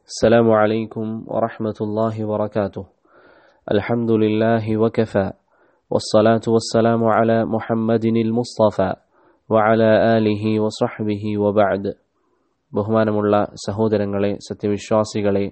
السلام عليكم ورحمة الله وبركاته الحمد لله وكفى والصلاة والسلام على محمد المصطفى وعلى آله وصحبه وبعد ബഹുമാനമുള്ള സഹോദരങ്ങളെ സത്യവിശ്വാസികളെ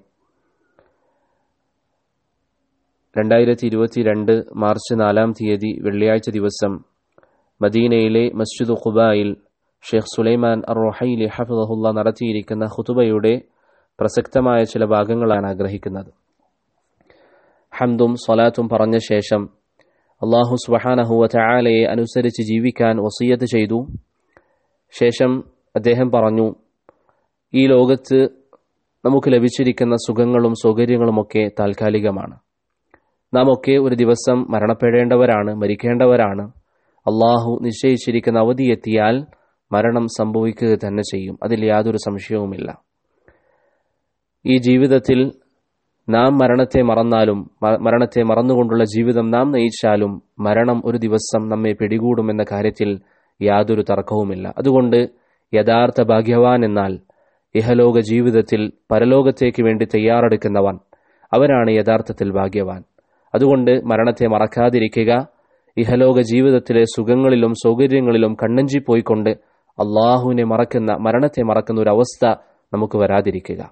രണ്ടായിരത്തി ഇരുപത്തിരണ്ട് മാർച്ച് നാലാം തീയതി വെള്ളിയാഴ്ച ദിവസം മദീനയിലെ മസ്ജിദ് ഖുബായിൽ ഷെയ്ഖ് സുലൈമാൻ അർ റൊഹൈലി ഹഫിദഹുല്ല നടത്തിയിരിക്കുന്ന ഖുതുബയുടെ പ്രസക്തമായ ചില ഭാഗങ്ങളാണ് ആഗ്രഹിക്കുന്നത് ഹംദും സ്വലാത്തും പറഞ്ഞ ശേഷം അള്ളാഹു സുബഹാനഹുവ ചായാലയെ അനുസരിച്ച് ജീവിക്കാൻ വസീയത്ത് ചെയ്തു ശേഷം അദ്ദേഹം പറഞ്ഞു ഈ ലോകത്ത് നമുക്ക് ലഭിച്ചിരിക്കുന്ന സുഖങ്ങളും സൗകര്യങ്ങളുമൊക്കെ താൽക്കാലികമാണ് നാം ഒക്കെ ഒരു ദിവസം മരണപ്പെടേണ്ടവരാണ് മരിക്കേണ്ടവരാണ് അള്ളാഹു നിശ്ചയിച്ചിരിക്കുന്ന അവധി എത്തിയാൽ മരണം സംഭവിക്കുക തന്നെ ചെയ്യും അതിൽ യാതൊരു സംശയവുമില്ല ഈ ജീവിതത്തിൽ നാം മരണത്തെ മറന്നാലും മരണത്തെ മറന്നുകൊണ്ടുള്ള ജീവിതം നാം നയിച്ചാലും മരണം ഒരു ദിവസം നമ്മെ പിടികൂടുമെന്ന കാര്യത്തിൽ യാതൊരു തർക്കവുമില്ല അതുകൊണ്ട് യഥാർത്ഥ ഭാഗ്യവാൻ എന്നാൽ ഇഹലോക ജീവിതത്തിൽ പരലോകത്തേക്ക് വേണ്ടി തയ്യാറെടുക്കുന്നവൻ അവരാണ് യഥാർത്ഥത്തിൽ ഭാഗ്യവാൻ അതുകൊണ്ട് മരണത്തെ മറക്കാതിരിക്കുക ഇഹലോക ജീവിതത്തിലെ സുഖങ്ങളിലും സൗകര്യങ്ങളിലും കണ്ണഞ്ചിപ്പോയിക്കൊണ്ട് അള്ളാഹുവിനെ മറക്കുന്ന മരണത്തെ മറക്കുന്ന ഒരു അവസ്ഥ നമുക്ക് വരാതിരിക്കുക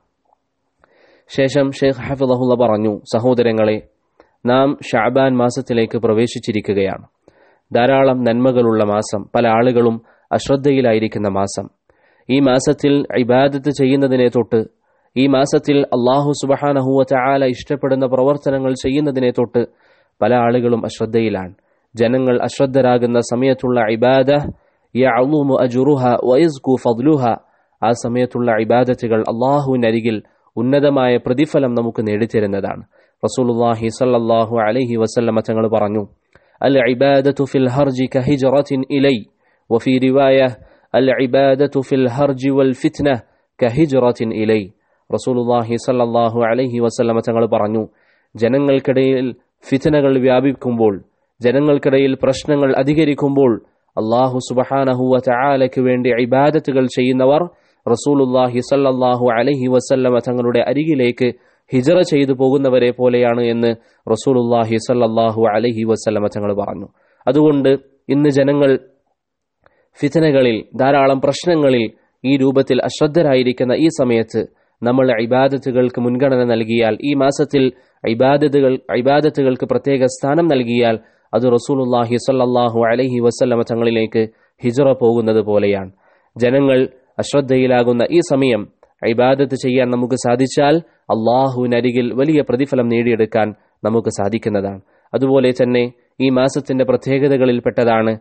ശേഷം ഷെയ്ഖ് ഹഫിദഹുല്ല പറഞ്ഞു സഹോദരങ്ങളെ നാം ഷാബാൻ മാസത്തിലേക്ക് പ്രവേശിച്ചിരിക്കുകയാണ് ധാരാളം നന്മകളുള്ള മാസം പല ആളുകളും അശ്രദ്ധയിലായിരിക്കുന്ന മാസം ഈ മാസത്തിൽ ഇബാദത്ത് ചെയ്യുന്നതിനെ തൊട്ട് ഈ മാസത്തിൽ അള്ളാഹു സുബഹാനഹുവ ചായാല ഇഷ്ടപ്പെടുന്ന പ്രവർത്തനങ്ങൾ ചെയ്യുന്നതിനെ തൊട്ട് പല ആളുകളും അശ്രദ്ധയിലാണ് ജനങ്ങൾ അശ്രദ്ധരാകുന്ന സമയത്തുള്ള ഇബാദ യഅ്ലുമു അജുറുഹ വയസ്കു ഫദ്ലുഹ ആ സമയത്തുള്ള ഇബാദത്തുകൾ അള്ളാഹുവിനരികിൽ ഉന്നതമായ പ്രതിഫലം നമുക്ക് നേടിത്തരുന്നതാണ് റസൂലുള്ളാഹി സല്ലല്ലാഹു അലൈഹി വസല്ലമ തങ്ങൾ പറഞ്ഞു അൽ ഇബാദത്തു ഫിൽ ഹർജി കഹിജറത്തിൻ ഇലൈ വഫി റിവായ അൽ ഇബാദത്തു ഫിൽ ഹർജി വൽ ഫിത്ന കഹിജറത്തിൻ ഇലൈ റസൂലുള്ളാഹി സല്ലല്ലാഹു അലൈഹി വസല്ലമ തങ്ങൾ പറഞ്ഞു ജനങ്ങൾക്കിടയിൽ ഫിത്നകൾ വ്യാപിക്കുമ്പോൾ ജനങ്ങൾക്കിടയിൽ പ്രശ്നങ്ങൾ അധികരിക്കുമ്പോൾ അള്ളാഹു സുബഹാനഹുവ ചായാലയ്ക്ക് വേണ്ടി ഇബാദത്തുകൾ ചെയ്യുന്നവർ റസൂലുല്ലാഹി സല്ലല്ലാഹു അലൈഹി വസല്ലമ തങ്ങളുടെ അരികിലേക്ക് ഹിജറ ചെയ്തു പോകുന്നവരെ പോലെയാണ് എന്ന് റസൂലുല്ലാഹി സല്ലല്ലാഹു അലൈഹി വസല്ലമ തങ്ങൾ പറഞ്ഞു അതുകൊണ്ട് ഇന്ന് ജനങ്ങൾ ഫിതനകളിൽ ധാരാളം പ്രശ്നങ്ങളിൽ ഈ രൂപത്തിൽ അശ്രദ്ധരായിരിക്കുന്ന ഈ സമയത്ത് നമ്മൾ ഇബാദത്തുകൾക്ക് മുൻഗണന നൽകിയാൽ ഈ മാസത്തിൽ ഇബാദത്തുകൾ ഇബാദത്തുകൾക്ക് പ്രത്യേക സ്ഥാനം നൽകിയാൽ അത് റസൂലുല്ലാഹി സല്ലല്ലാഹു അലൈഹി വസല്ലമ തങ്ങളിലേക്ക് ഹിജറ പോകുന്നത് പോലെയാണ് ജനങ്ങൾ അശ്രദ്ധയിലാകുന്ന ഈ സമയം ഇബാദത്ത് ചെയ്യാൻ നമുക്ക് സാധിച്ചാൽ അള്ളാഹുവിനരികിൽ വലിയ പ്രതിഫലം നേടിയെടുക്കാൻ നമുക്ക് സാധിക്കുന്നതാണ് അതുപോലെ തന്നെ ഈ മാസത്തിന്റെ പ്രത്യേകതകളിൽപ്പെട്ടതാണ്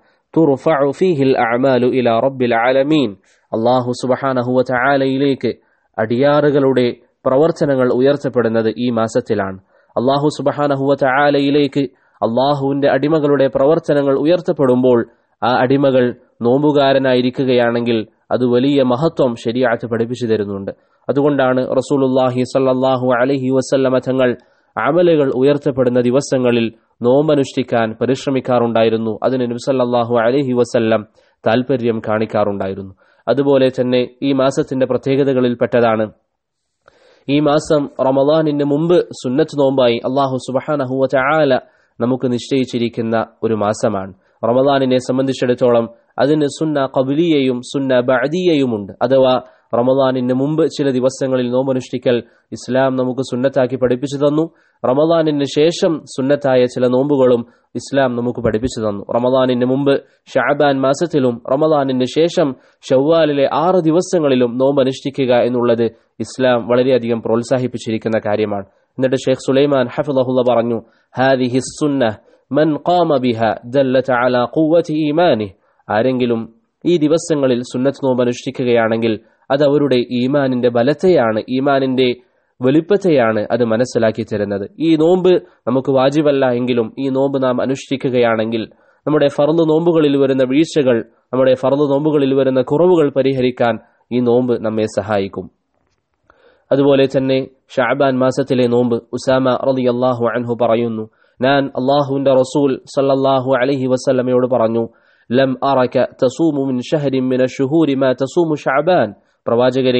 അള്ളാഹു സുബഹാനഹുവ ചായാലയിലേക്ക് അടിയാറുകളുടെ പ്രവർത്തനങ്ങൾ ഉയർത്തപ്പെടുന്നത് ഈ മാസത്തിലാണ് അള്ളാഹു സുബഹാനഹുവ ചായാലയിലേക്ക് അള്ളാഹുവിന്റെ അടിമകളുടെ പ്രവർത്തനങ്ങൾ ഉയർത്തപ്പെടുമ്പോൾ ആ അടിമകൾ നോമ്പുകാരനായിരിക്കുകയാണെങ്കിൽ അത് വലിയ മഹത്വം ശരിയാത്ത് പഠിപ്പിച്ചു തരുന്നുണ്ട് അതുകൊണ്ടാണ് റസൂലുല്ലാഹി സല്ലാഹു അലഹി വസല്ലമ തങ്ങൾ അമലുകൾ ഉയർത്തപ്പെടുന്ന ദിവസങ്ങളിൽ നോമ്പനുഷ്ഠിക്കാൻ പരിശ്രമിക്കാറുണ്ടായിരുന്നു അതിന് നബ്സല്ലാഹു അലഹി വസല്ലം താൽപര്യം കാണിക്കാറുണ്ടായിരുന്നു അതുപോലെ തന്നെ ഈ മാസത്തിന്റെ പ്രത്യേകതകളിൽപ്പെട്ടതാണ് ഈ മാസം റമദാനിന് മുമ്പ് സുന്നത്ത് നോമ്പായി അള്ളാഹു സുബഹാനഹുവ ചായാല നമുക്ക് നിശ്ചയിച്ചിരിക്കുന്ന ഒരു മാസമാണ് റമദാനിനെ സംബന്ധിച്ചിടത്തോളം അതിന് സുന്ന കബിലിയയും സുന്ന ബഅദിയയുമുണ്ട് അഥവാ റമദാനിന് മുമ്പ് ചില ദിവസങ്ങളിൽ നോമ്പനുഷ്ഠിക്കൽ ഇസ്ലാം നമുക്ക് സുന്നത്താക്കി പഠിപ്പിച്ചു തന്നു റമദാനിന് ശേഷം സുന്നത്തായ ചില നോമ്പുകളും ഇസ്ലാം നമുക്ക് പഠിപ്പിച്ചു തന്നു റമദാനിന് മുമ്പ് ഷാബാൻ മാസത്തിലും റമദാനിന് ശേഷം ഷവ്വാലിലെ ആറ് ദിവസങ്ങളിലും നോമ്പ് അനുഷ്ഠിക്കുക എന്നുള്ളത് ഇസ്ലാം വളരെയധികം പ്രോത്സാഹിപ്പിച്ചിരിക്കുന്ന കാര്യമാണ് എന്നിട്ട് ഷെയ്ഖ് സുലൈമാൻ ഹഫിദഹുല്ല പറഞ്ഞു ഹാദിഹി സുന്ന മൻ ഖാമ ബിഹ ദല്ലത അലാ ഖുവ്വതി ഈമാനി ആരെങ്കിലും ഈ ദിവസങ്ങളിൽ സുന്നത്ത് നോമ്പ് അനുഷ്ഠിക്കുകയാണെങ്കിൽ അത് അവരുടെ ഈമാനിന്റെ ബലത്തെയാണ് ഈമാനിന്റെ വലിപ്പത്തെയാണ് അത് മനസ്സിലാക്കി തരുന്നത് ഈ നോമ്പ് നമുക്ക് വാജിബല്ല എങ്കിലും ഈ നോമ്പ് നാം അനുഷ്ഠിക്കുകയാണെങ്കിൽ നമ്മുടെ ഫർദ് നോമ്പുകളിൽ വരുന്ന വീഴ്ചകൾ നമ്മുടെ ഫർദ് നോമ്പുകളിൽ വരുന്ന കുറവുകൾ പരിഹരിക്കാൻ ഈ നോമ്പ് നമ്മെ സഹായിക്കും അതുപോലെ തന്നെ ഷാബാൻ മാസത്തിലെ നോമ്പ് ഉസാമ റലി അള്ളാഹു അൻഹു പറയുന്നു ഞാൻ അള്ളാഹുവിന്റെ റസൂൽ സല്ലല്ലാഹു അലൈഹി വസല്ലമയോട് പറഞ്ഞു ലം അറക തസൂമു മിൻ ഷഹരിൻ മിന ഷുഹൂരി മാ തസൂമു ഷഅബാൻ പ്രവാചകരെ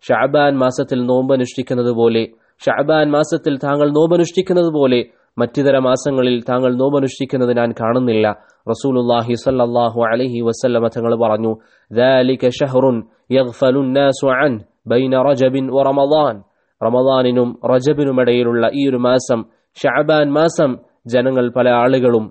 ഷാബാൻ മാസത്തിൽ നോമ്പനുഷ്ഠിക്കുന്നത് പോലെ ഷാബാൻ മാസത്തിൽ താങ്കൾ നോമ്പനുഷ്ഠിക്കുന്നത് പോലെ മറ്റിതര മാസങ്ങളിൽ താങ്കൾ നോമ്പനുഷ്ഠിക്കുന്നത് ഞാൻ കാണുന്നില്ല റസൂലുല്ലാഹി സല്ലല്ലാഹു അലൈഹി വസല്ലമ തങ്ങൾ പറഞ്ഞു ذلك شهر يغفل الناس عنه بين رجب ورمضان റമദാനിനും റജബിനുമിടയിലുള്ള ഈ ഒരു മാസം ഷഅബാൻ മാസം ജനങ്ങൾ പല ആളുകളും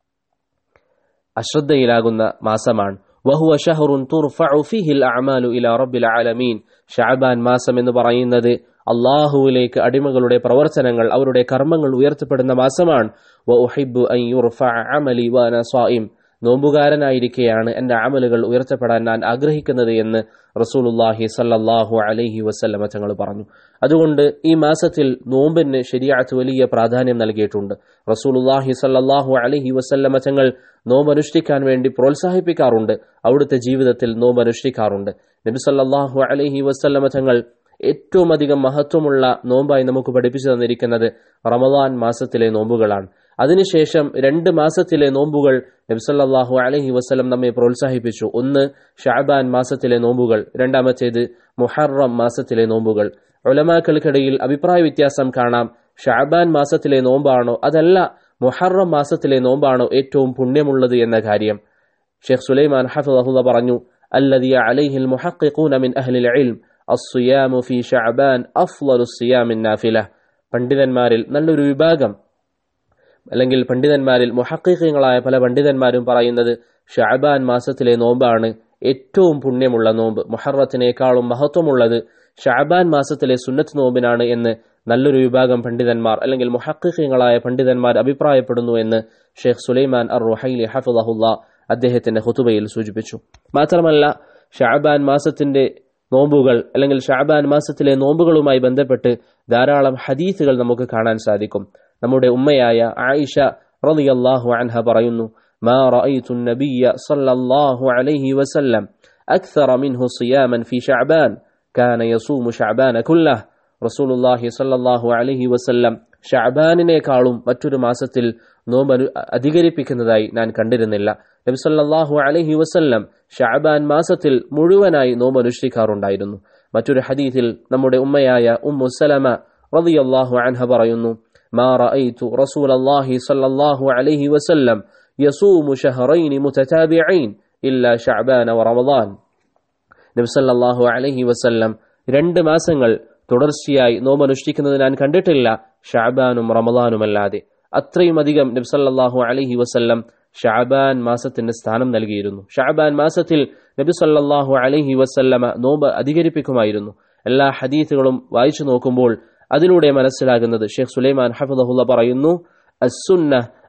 അശ്രദ്ധയിലാകുന്ന മാസമാണ് വഹുവ ഷഹറുൻ തുർഫഉ ഫീഹിൽ അഅമാലു ഇലാ റബ്ബിൽ ആലമീൻ ഷഅബാൻ മാസം എന്ന് പറയുന്നത് അള്ളാഹുവിലേക്ക് അടിമകളുടെ പ്രവർത്തനങ്ങൾ അവരുടെ കർമ്മങ്ങൾ ഉയർത്തപ്പെടുന്ന മാസമാണ് വ ഉഹിബ്ബു അൻ യുർഫഅ അമലി വഅന സായിം നോമ്പുകാരനായിരിക്കെയാണ് എൻ്റെ അമലുകൾ ഉയർത്തപ്പെടാൻ ഞാൻ ആഗ്രഹിക്കുന്നത് എന്ന് റസൂലുല്ലാഹി സല്ലല്ലാഹു അലൈഹി വസല്ലമ തങ്ങൾ പറഞ്ഞു അതുകൊണ്ട് ഈ മാസത്തിൽ നോമ്പിന് ശരിയാത്ത് വലിയ പ്രാധാന്യം നൽകിയിട്ടുണ്ട് റസൂലുല്ലാഹി സല്ലല്ലാഹു അലൈഹി വസല്ലമ തങ്ങൾ നോമ്പ് അനുഷ്ഠിക്കാൻ വേണ്ടി പ്രോത്സാഹിപ്പിക്കാറുണ്ട് അവിടുത്തെ ജീവിതത്തിൽ നോമ്പ് അനുഷ്ഠിക്കാറുണ്ട് നബി സല്ലല്ലാഹു അലൈഹി വസല്ലമ തങ്ങൾ ഏറ്റവും അധികം മഹത്വമുള്ള നോമ്പായി നമുക്ക് പഠിപ്പിച്ചു തന്നിരിക്കുന്നത് റമദാൻ മാസത്തിലെ നോമ്പുകളാണ് അതിനുശേഷം രണ്ട് മാസത്തിലെ നോമ്പുകൾ നബ്സല്ലാഹു അലഹി വസ്ലം നമ്മെ പ്രോത്സാഹിപ്പിച്ചു ഒന്ന് ഷാബാൻ മാസത്തിലെ നോമ്പുകൾ രണ്ടാമത്തേത് മുഹറം മാസത്തിലെ നോമ്പുകൾ ഒലമാക്കൾക്കിടയിൽ അഭിപ്രായ വ്യത്യാസം കാണാം ഷാബാൻ മാസത്തിലെ നോമ്പാണോ അതല്ല മുഹറം മാസത്തിലെ നോമ്പാണോ ഏറ്റവും പുണ്യമുള്ളത് എന്ന കാര്യം ഷെയ്ഖ് സുലൈമാൻ ഹഫിദഹുല്ല പറഞ്ഞു الذي عليه المحققون من أهل العلم الصيام في شعبان أفضل الصيام النافلة പണ്ഡിതന്മാരിൽ നല്ലൊരു വിഭാഗം അല്ലെങ്കിൽ പണ്ഡിതന്മാരിൽ മുഹക്കീങ്ങളായ പല പണ്ഡിതന്മാരും പറയുന്നത് ഷാബാൻ മാസത്തിലെ നോമ്പാണ് ഏറ്റവും പുണ്യമുള്ള നോമ്പ് മുഹറത്തിനേക്കാളും മഹത്വമുള്ളത് ഷാബാൻ മാസത്തിലെ സുന്നത്ത് നോമ്പിനാണ് എന്ന് നല്ലൊരു വിഭാഗം പണ്ഡിതന്മാർ അല്ലെങ്കിൽ മുഹക്കീങ്ങളായ പണ്ഡിതന്മാർ അഭിപ്രായപ്പെടുന്നു എന്ന് ഷെയ്ഖ് സുലൈമാൻ അർ റുഹൈലി ഹഫുദഹുല്ല അദ്ദേഹത്തിന്റെ ഹുതുബയിൽ സൂചിപ്പിച്ചു മാത്രമല്ല ഷാബാൻ മാസത്തിന്റെ നോമ്പുകൾ അല്ലെങ്കിൽ ഷാബാൻ മാസത്തിലെ നോമ്പുകളുമായി ബന്ധപ്പെട്ട് ധാരാളം ഹദീസുകൾ നമുക്ക് കാണാൻ സാധിക്കും നമ്മുടെ ഉമ്മയായ ആയിഷ റളിയല്ലാഹു അൻഹ പറയുന്നു ما رأيت النبي صلى الله عليه وسلم أكثر منه صياما في شعبان كان يصوم شعبان كله رسول الله صلى الله عليه وسلم ഷാബാനിനേക്കാളും മറ്റൊരു മാസത്തിൽ നോമ്പ് അധികരിപ്പിക്കുന്നതായി ഞാൻ കണ്ടിരുന്നില്ല നബി സല്ലല്ലാഹു അലൈഹി വസല്ലം ഷാബാൻ മാസത്തിൽ മുഴുവനായി നോമ്പ് അനുഷ്ഠിക്കാറുണ്ടായിരുന്നു മറ്റൊരു ഹദീസിൽ നമ്മുടെ ഉമ്മയായ ഉമ്മു സലമ റളിയല്ലാഹു അൻഹ പറയുന്നു ما رأيت رسول الله صلى الله عليه وسلم يصوم شهرين متتابعين إلا شعبان ورمضان നബി സല്ലല്ലാഹു അലൈഹി വസല്ലം രണ്ട് മാസങ്ങൾ തുടർച്ചയായി നോമ്പനുഷ്ഠിക്കുന്നത് ഞാൻ കണ്ടിട്ടില്ല ഷാബാനും റമദാനുമല്ലാതെ അത്രയും അധികം നബി സല്ലല്ലാഹു അലൈഹി വസല്ലം ഷാബാൻ മാസത്തിന് സ്ഥാനം നൽകിയിരുന്നു ഷാബാൻ മാസത്തിൽ നബി സല്ലല്ലാഹു അലൈഹി വസല്ലമ നോമ്പ് അധികരിപ്പിക്കുമായിരുന്നു എല്ലാ ഹദീസുകളും വായിച്ചു നോക്കുമ്പോൾ അതിലൂടെ മനസ്സിലാകുന്നത് ഷെയ്ഖ് സുലൈമാൻ ഹഫദഹുല്ല പറയുന്നു അസുന്ന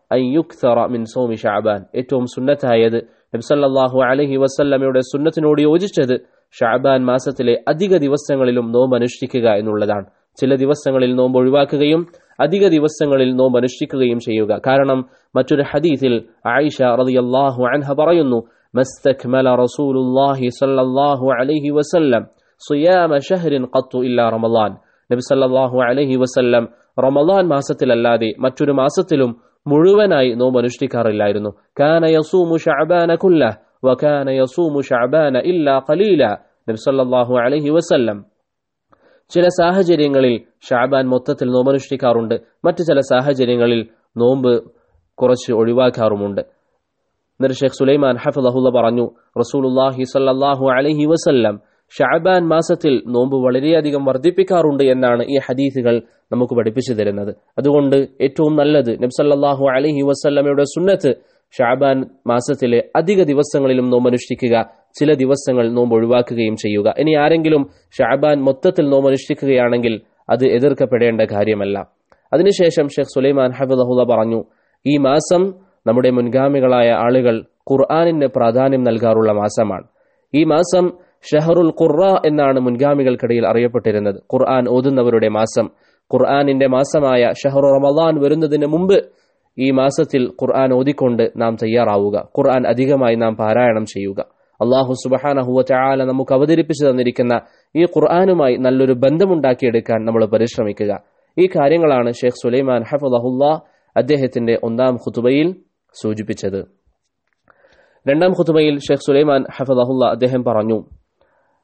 മിൻ സോമി ഷാബാൻ ഏറ്റവും സുന്നത്തായത് നബ്സല്ലാഹു അലഹി വസല്ലമയുടെ സുന്നത്തിനോട് യോജിച്ചത് ഷാബാൻ മാസത്തിലെ അധിക ദിവസങ്ങളിലും നോമ്പ് അനുഷ്ഠിക്കുക എന്നുള്ളതാണ് ചില ദിവസങ്ങളിൽ നോമ്പ് ഒഴിവാക്കുകയും അധിക ദിവസങ്ങളിൽ നോമ്പ് അനുഷ്ഠിക്കുകയും ചെയ്യുക കാരണം മറ്റൊരു ഹദീസിൽ ആയിഷ റളിയല്ലാഹു അൻഹ പറയുന്നു മസ്തക്മല റസൂലുള്ളാഹി സ്വല്ലല്ലാഹു അലൈഹി വസല്ലം صيام شهر قط إلا رمضان നബി സല്ലല്ലാഹു അലൈഹി വസല്ലം റമദാൻ മാസത്തിലല്ലാതെ മറ്റൊരു മാസത്തിലും മുഴുവനായി നോമ്പ് അനുഷ്ഠിക്കാറില്ലായിരുന്നു കാന യസൂമു ഷഅബാന കുല്ല വകാന യസൂമു ഷഅബാന ഇല്ലാ ഖലീല നബി സല്ലല്ലാഹു അലൈഹി വസല്ലം ചില സാഹചര്യങ്ങളിൽ ഷാബാൻ മൊത്തത്തിൽ നോമ്പ് അനുഷ്ഠിക്കാറുണ്ട് മറ്റു ചില സാഹചര്യങ്ങളിൽ നോമ്പ് കുറച്ച് ഒഴിവാക്കാറുമുണ്ട് എന്നിട്ട് ഷെയ്ഖ് സുലൈമാൻ ഹഫിദഹുല്ല പറഞ്ഞു റസൂലുള്ളാഹി സല്ലല്ലാഹു അലൈഹി വസല്ലം ഷാബാൻ മാസത്തിൽ നോമ്പ് വളരെയധികം വർദ്ധിപ്പിക്കാറുണ്ട് എന്നാണ് ഈ ഹദീസുകൾ നമുക്ക് പഠിപ്പിച്ചു തരുന്നത് അതുകൊണ്ട് ഏറ്റവും നല്ലത് നബ്സല്ലാഹു അലഹി വസ്ല്ലമയുടെ സുന്നത്ത് ഷാബാൻ മാസത്തിലെ അധിക ദിവസങ്ങളിലും നോമ്പ് അനുഷ്ഠിക്കുക ചില ദിവസങ്ങൾ നോമ്പ് ഒഴിവാക്കുകയും ചെയ്യുക ഇനി ആരെങ്കിലും ഷാബാൻ മൊത്തത്തിൽ നോമ്പ് അനുഷ്ഠിക്കുകയാണെങ്കിൽ അത് എതിർക്കപ്പെടേണ്ട കാര്യമല്ല അതിനുശേഷം ഷെയ്ഖ് സുലൈമാൻ ഹഫിദഹുല്ല പറഞ്ഞു ഈ മാസം നമ്മുടെ മുൻഗാമികളായ ആളുകൾ ഖുർആാനിന് പ്രാധാന്യം നൽകാറുള്ള മാസമാണ് ഈ മാസം ഷഹറുൽ ഖുറ എന്നാണ് മുൻഗാമികൾക്കിടയിൽ അറിയപ്പെട്ടിരുന്നത് ഖുർആൻ ഓതുന്നവരുടെ മാസം ഖുർആാനിന്റെ മാസമായ ഷഹറു റമദാൻ വരുന്നതിന് മുമ്പ് ഈ മാസത്തിൽ ഖുർആൻ ഓതിക്കൊണ്ട് നാം തയ്യാറാവുക ഖുർആൻ അധികമായി നാം പാരായണം ചെയ്യുക അള്ളാഹു സുബഹാനഹുവ ചാല നമുക്ക് അവതരിപ്പിച്ചു തന്നിരിക്കുന്ന ഈ ഖുർആാനുമായി നല്ലൊരു ബന്ധമുണ്ടാക്കിയെടുക്കാൻ നമ്മൾ പരിശ്രമിക്കുക ഈ കാര്യങ്ങളാണ് ഷെയ്ഖ് സുലൈമാൻ ഹഫുദഹുല്ല അദ്ദേഹത്തിന്റെ ഒന്നാം ഖുതുബയിൽ സൂചിപ്പിച്ചത് രണ്ടാം ഖുതുബയിൽ ഷെയ്ഖ് സുലൈമാൻ ഹഫദഹുല്ല അദ്ദേഹം പറഞ്ഞു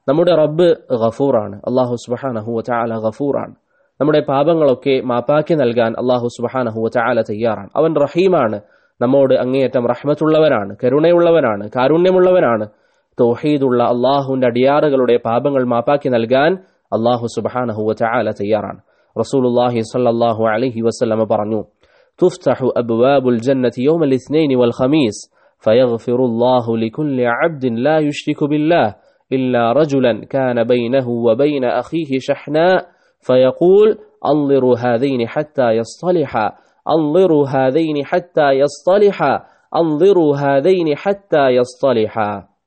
നമ്മുടെ റബ്ബ് ഗഫൂറാണ് അള്ളാഹു സുബഹാനഹു ചാല ഗഫൂറാണ് നമ്മുടെ പാപങ്ങളൊക്കെ മാപ്പാക്കി നൽകാൻ അള്ളാഹു സുബഹാനഹു ചാല തയ്യാറാണ് അവൻ റഹീമാണ് നമ്മോട് അങ്ങേയറ്റം റഹ്മത്തുള്ളവനാണ് കരുണയുള്ളവനാണ് കാരുണ്യമുള്ളവനാണ് തൗഹീദുള്ള അള്ളാഹുവിന്റെ അടിയാറുകളുടെ പാപങ്ങൾ മാപ്പാക്കി നൽകാൻ അള്ളാഹു സുബഹാനഹു ചാല തയ്യാറാണ് റസൂലുല്ലാഹി സല്ലല്ലാഹു അലൈഹി വസല്ലമ പറഞ്ഞു تفتح أبواب الجنة يوم الاثنين والخميس فيغفر الله لكل عبد لا يشرك بالله إلا رجلا كان بينه وبين أخيه شحناء فيقول أنظروا هذين حتى يصطلحا أنظروا هذين حتى يصطلحا أنظروا هذين حتى يصطلحا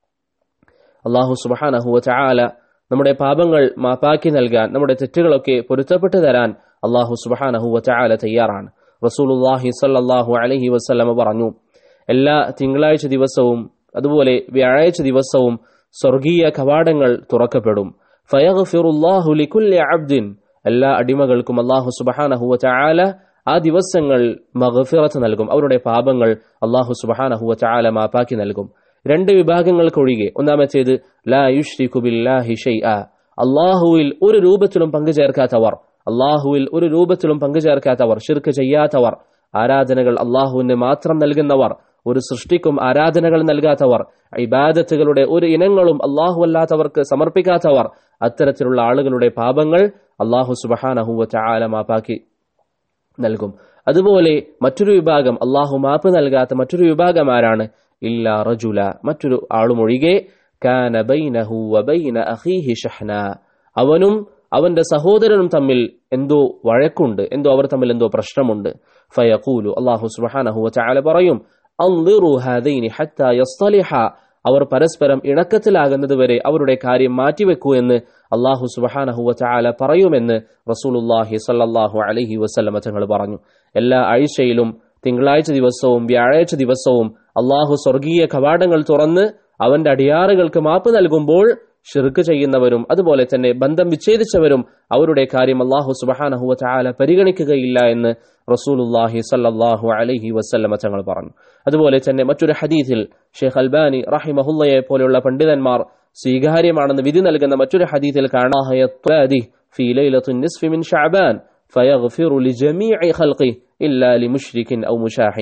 അള്ളാഹു സുബഹാനഹു വചാല നമ്മുടെ പാപങ്ങൾ മാപ്പാക്കി നൽകാൻ നമ്മുടെ തെറ്റുകളൊക്കെ പൊരുത്തപ്പെട്ടു തരാൻ അള്ളാഹു സുബഹാനഹു വചാല തയ്യാറാണ് റസൂലുല്ലാഹി സല്ലാഹു അലഹി വസ്ലമ പറഞ്ഞു എല്ലാ തിങ്കളാഴ്ച ദിവസവും അതുപോലെ വ്യാഴാഴ്ച ദിവസവും സ്വർഗീയ കവാടങ്ങൾ തുറക്കപ്പെടും ഫയഗ്ഫിറുല്ലാഹു ലികുല്ലി അബ്ദിൻ എല്ലാ അടിമകൾക്കും അള്ളാഹു സുബഹാനഹു വചാല ആ ദിവസങ്ങൾ മഗ്ഫിറത്ത് നൽകും അവരുടെ പാപങ്ങൾ അള്ളാഹു സുബഹാനഹു വചാല മാപ്പാക്കി നൽകും രണ്ട് വിഭാഗങ്ങൾക്കൊഴികെ ഒന്നാമത്തേത് ലാ യുഷ്രിഖു ബില്ലാഹി ഷൈഅ അള്ളാഹുവിൽ ഒരു രൂപത്തിലും പങ്കുചേർക്കാത്തവർ അള്ളാഹുവിൽ ഒരു രൂപത്തിലും പങ്കുചേർക്കാത്തവർ ഷിർക്ക് ചെയ്യാത്തവർ ആരാധനകൾ അള്ളാഹുവിന് മാത്രം നൽകുന്നവർ ഒരു സൃഷ്ടിക്കും ആരാധനകൾ നൽകാത്തവർ ഇബാദത്തുകളുടെ ഒരു ഇനങ്ങളും അള്ളാഹു അല്ലാത്തവർക്ക് സമർപ്പിക്കാത്തവർ അത്തരത്തിലുള്ള ആളുകളുടെ പാപങ്ങൾ അള്ളാഹു സുബഹാനഹുവ ചാല മാപ്പാക്കി നൽകും അതുപോലെ മറ്റൊരു വിഭാഗം അള്ളാഹു മാപ്പ് നൽകാത്ത മറ്റൊരു വിഭാഗം ആരാണ് ഇല്ല റജുല മറ്റൊരു ആളുമൊഴികെ കാന ബൈനഹു വബൈന അഖീഹി ഷഹ്ന അവനും അവന്റെ സഹോദരനും തമ്മിൽ എന്തോ വഴക്കുണ്ട് എന്തോ അവർ തമ്മിൽ എന്തോ പ്രശ്നമുണ്ട് ഫയഖൂലു അള്ളാഹു സുബ്ഹാനഹു വതആല പറയും അൻദിറു ഹാദൈനി ഹത്താ യസ്തലിഹ അവർ പരസ്പരം ഇണക്കത്തിലാകുന്നതുവരെ അവരുടെ കാര്യം മാറ്റിവെക്കൂ എന്ന് അള്ളാഹു സുബ്ഹാനഹു വതആല പറയുമെന്ന് റസൂലുള്ളാഹി സ്വല്ലല്ലാഹു അലൈഹി വസല്ലമ തങ്ങൾ പറഞ്ഞു എല്ലാ ആഴ്ചയിലും തിങ്കളാഴ്ച ദിവസവും വ്യാഴാഴ്ച ദിവസവും അള്ളാഹു സ്വർഗീയ കവാടങ്ങൾ തുറന്ന് അവന്റെ അടിയാറുകൾക്ക് മാപ്പ് നൽകുമ്പോൾ ഷിർക്ക് ചെയ്യുന്നവരും അതുപോലെ തന്നെ ബന്ധം വിച്ഛേദിച്ചവരും അവരുടെ കാര്യം അള്ളാഹു സുബഹാനഹുവ ചാല പരിഗണിക്കുകയില്ല എന്ന് റസൂലുല്ലാഹി സല്ലാഹു അലൈഹി വസ്ല്ലമ തങ്ങൾ പറഞ്ഞു അതുപോലെ തന്നെ മറ്റൊരു ഹദീഥിൽ ഷെയ്ഖ് അൽബാനി റഹിമഹുല്ലയെ പോലെയുള്ള പണ്ഡിതന്മാർ സ്വീകാര്യമാണെന്ന് വിധി നൽകുന്ന മറ്റൊരു ഹദീഥിൽ കാണാഹി في ليلة النصف من شعبان فيغفر لجميع خلقه إلا لمشرك أو مشاح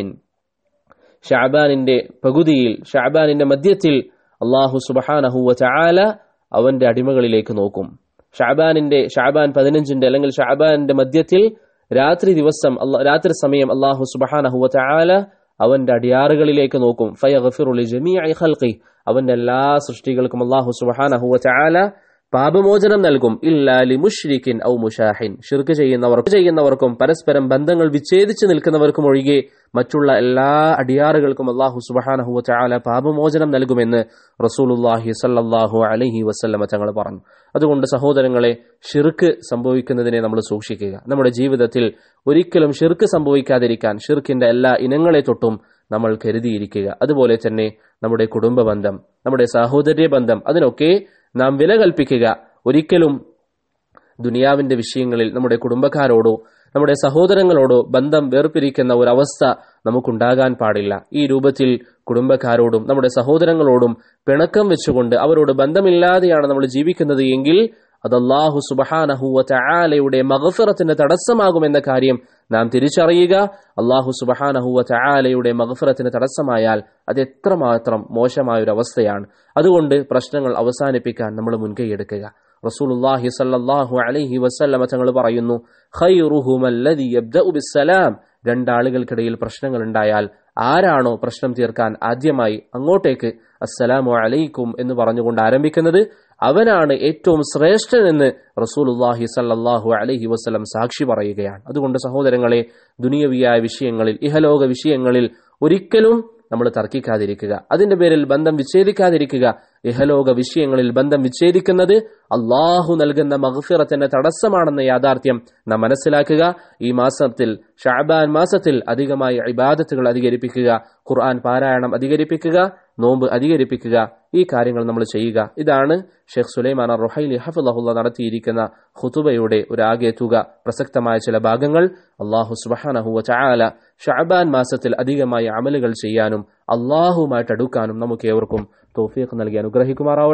ഷാബാനിന്റെ പകുതിയിൽ ഷാബാനിന്റെ മധ്യത്തിൽ അള്ളാഹു സുബഹാനഹുവ ചാല അവന്റെ അടിമകളിലേക്ക് നോക്കും ഷാബാനിന്റെ ഷാബാൻ പതിനഞ്ചിന്റെ അല്ലെങ്കിൽ ഷാബാനിന്റെ മധ്യത്തിൽ രാത്രി ദിവസം രാത്രി സമയം അള്ളാഹു സുബഹാനഹുവ ചാല അവന്റെ അടിയാറുകളിലേക്ക് നോക്കും ഫയഗഫിറുലി ജമീഅ ഖൽഖി അവന്റെ എല്ലാ സൃഷ്ടികൾക്കും അള്ളാഹു സുബഹാനഹുവ ചാല പാപമോചനം നൽകും ഇല്ലാലി മുഷ്രിഖിൻ ഔ മുഷാഹിൻ ഷിർക്ക് ചെയ്യുന്നവർക്കും ചെയ്യുന്നവർക്കും പരസ്പരം ബന്ധങ്ങൾ വിച്ഛേദിച്ചു നിൽക്കുന്നവർക്കും ഒഴികെ മറ്റുള്ള എല്ലാ അടിയാറുകൾക്കും അള്ളാഹു സുബഹാനഹു ചാല പാപമോചനം നൽകുമെന്ന് റസൂലുല്ലാഹി സല്ലാഹു അലഹി വസ്ല്ലമ തങ്ങൾ പറഞ്ഞു അതുകൊണ്ട് സഹോദരങ്ങളെ ഷിർക്ക് സംഭവിക്കുന്നതിനെ നമ്മൾ സൂക്ഷിക്കുക നമ്മുടെ ജീവിതത്തിൽ ഒരിക്കലും ഷിർക്ക് സംഭവിക്കാതിരിക്കാൻ ഷിർക്കിന്റെ എല്ലാ ഇനങ്ങളെ തൊട്ടും നമ്മൾ കരുതിയിരിക്കുക അതുപോലെ തന്നെ നമ്മുടെ കുടുംബ ബന്ധം നമ്മുടെ സാഹോദര്യ ബന്ധം അതിനൊക്കെ നാം വില കൽപ്പിക്കുക ഒരിക്കലും ദുനിയാവിന്റെ വിഷയങ്ങളിൽ നമ്മുടെ കുടുംബക്കാരോടോ നമ്മുടെ സഹോദരങ്ങളോടോ ബന്ധം വേർപിരിക്കുന്ന ഒരവസ്ഥ നമുക്കുണ്ടാകാൻ പാടില്ല ഈ രൂപത്തിൽ കുടുംബക്കാരോടും നമ്മുടെ സഹോദരങ്ങളോടും പിണക്കം വെച്ചുകൊണ്ട് അവരോട് ബന്ധമില്ലാതെയാണ് നമ്മൾ ജീവിക്കുന്നത് എങ്കിൽ അത് അള്ളാഹു സുബഹാനഹുവ ചായാലയുടെ മഗഫിറത്തിന് തടസ്സമാകുമെന്ന കാര്യം നാം തിരിച്ചറിയുക അള്ളാഹു സുബഹാനഹുവ ചായാലയുടെ മഗഫിറത്തിന് തടസ്സമായാൽ അത് എത്രമാത്രം മോശമായ ഒരു അവസ്ഥയാണ് അതുകൊണ്ട് പ്രശ്നങ്ങൾ അവസാനിപ്പിക്കാൻ നമ്മൾ മുൻകൈയെടുക്കുക റസൂലുള്ളാഹി സല്ലല്ലാഹു അലൈഹി വസല്ലമ തങ്ങൾ പറയുന്നു ഖൈറുഹുമല്ലദി യബ്ദഉ ബിസ്സലാം രണ്ടാളുകൾക്കിടയിൽ പ്രശ്നങ്ങൾ ഉണ്ടായാൽ ആരാണോ പ്രശ്നം തീർക്കാൻ ആദ്യമായി അങ്ങോട്ടേക്ക് അസ്സലാമു അലൈക്കും എന്ന് പറഞ്ഞുകൊണ്ട് ആരംഭിക്കുന്നത് അവനാണ് ഏറ്റവും ശ്രേഷ്ഠനെന്ന് റസൂലുല്ലാഹി സല്ലാഹു അലഹി വസ്ലം സാക്ഷി പറയുകയാണ് അതുകൊണ്ട് സഹോദരങ്ങളെ ദുനിയവിയായ വിഷയങ്ങളിൽ ഇഹലോക വിഷയങ്ങളിൽ ഒരിക്കലും നമ്മൾ തർക്കിക്കാതിരിക്കുക അതിന്റെ പേരിൽ ബന്ധം വിച്ഛേദിക്കാതിരിക്കുക ഇഹലോക വിഷയങ്ങളിൽ ബന്ധം വിച്ഛേദിക്കുന്നത് അള്ളാഹു നൽകുന്ന മഹഫിറത്തിന്റെ തടസ്സമാണെന്ന യാഥാർത്ഥ്യം നാം മനസ്സിലാക്കുക ഈ മാസത്തിൽ ഷാബാൻ മാസത്തിൽ അധികമായി ഇബാദത്തുകൾ അധികരിപ്പിക്കുക ഖുർആൻ പാരായണം അധികരിപ്പിക്കുക നോമ്പ് അധികരിപ്പിക്കുക ഈ കാര്യങ്ങൾ നമ്മൾ ചെയ്യുക ഇതാണ് ഷെയ്ഖ് സുലൈമാൻ റുഹൈലി ഹഫുല്ല നടത്തിയിരിക്കുന്ന ഹുതുബയുടെ ഒരു ആകെ തുക പ്രസക്തമായ ചില ഭാഗങ്ങൾ അള്ളാഹു സുബഹാനഹുവ ചായാല ഷാബാൻ മാസത്തിൽ അധികമായി അമലുകൾ ചെയ്യാനും അള്ളാഹുമായിട്ട് അടുക്കാനും നമുക്ക് ഏവർക്കും തോഫീഖ് നൽകി അനുഗ്രഹിക്കുമാറാവട്ടെ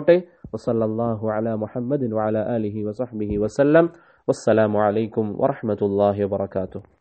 وصلى الله على محمد وعلى آله وصحبه وسلم والسلام عليكم ورحمة الله وبركاته